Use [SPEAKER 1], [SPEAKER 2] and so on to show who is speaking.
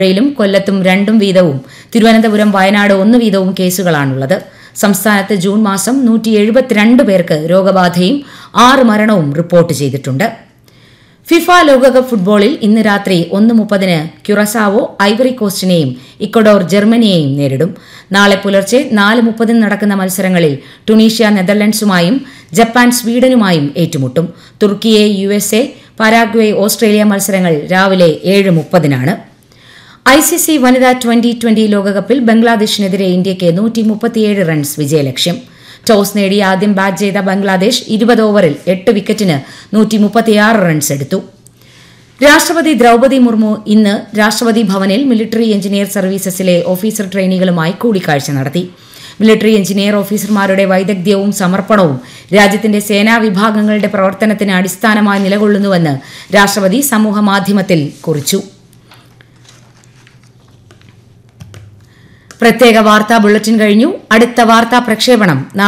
[SPEAKER 1] യിലും കൊല്ലത്തും രണ്ടും വീതവും തിരുവനന്തപുരം വയനാട് ഒന്ന് വീതവും കേസുകളാണുള്ളത് സംസ്ഥാനത്ത് ജൂൺ മാസം നൂറ്റി എഴുപത്തിരണ്ട് പേർക്ക് രോഗബാധയും ആറ് മരണവും റിപ്പോർട്ട് ചെയ്തിട്ടുണ്ട് ഫിഫ ലോകകപ്പ് ഫുട്ബോളിൽ ഇന്ന് രാത്രി ഒന്ന് മുപ്പതിന് ക്യുറസാവോ ഐവറി കോസ്റ്റിനെയും ഇക്വഡോർ ജർമ്മനിയെയും നേരിടും നാളെ പുലർച്ചെ നാല് മുപ്പതിന് നടക്കുന്ന മത്സരങ്ങളിൽ ടുണീഷ്യ നെതർലൻഡ്സുമായും ജപ്പാൻ സ്വീഡനുമായും ഏറ്റുമുട്ടും Turkiye U S A Paraguay Australia മത്സരങ്ങൾ രാവിലെ ഏഴ് മുപ്പതിനാണ് ഐ സി സി വനിതാ ട്വന്റി ട്വന്റി ലോകകപ്പിൽ ബംഗ്ലാദേശിനെതിരെ ഇന്ത്യയ്ക്ക് നൂറ്റി മുപ്പത്തിയേഴ് റൺസ് വിജയലക്ഷ്യം ടോസ് നേടി ആദ്യം ബാറ്റ് ചെയ്ത ബംഗ്ലാദേശ് ഇരുപത് ഓവറിൽ എട്ട് വിക്കറ്റിന് നൂറ്റി മുപ്പത്തിയാറ് റൺസ് എടുത്തു രാഷ്ട്രപതി ദ്രൗപദി മുർമു ഇന്ന് രാഷ്ട്രപതി ഭവനിൽ മിലിറ്ററി എഞ്ചിനീയർ സർവീസസിലെ ഓഫീസർ ട്രെയിനികളുമായി കൂടിക്കാഴ്ച നടത്തി മിലിറ്ററി എഞ്ചിനീയർ ഓഫീസർമാരുടെ വൈദഗ്ധ്യവും സമർപ്പണവും രാജ്യത്തിന്റെ സേനാ വിഭാഗങ്ങളുടെ പ്രവർത്തനത്തിന് അടിസ്ഥാനമായി നിലകൊള്ളുന്നുവെന്ന് രാഷ്ട്രപതി സമൂഹമാധ്യമത്തിൽ കുറിച്ചു പ്രത്യേക വാർത്താ ബുള്ളറ്റിൻ കഴിഞ്ഞു അടുത്ത വാർത്താ പ്രക്ഷേപണം നാളെ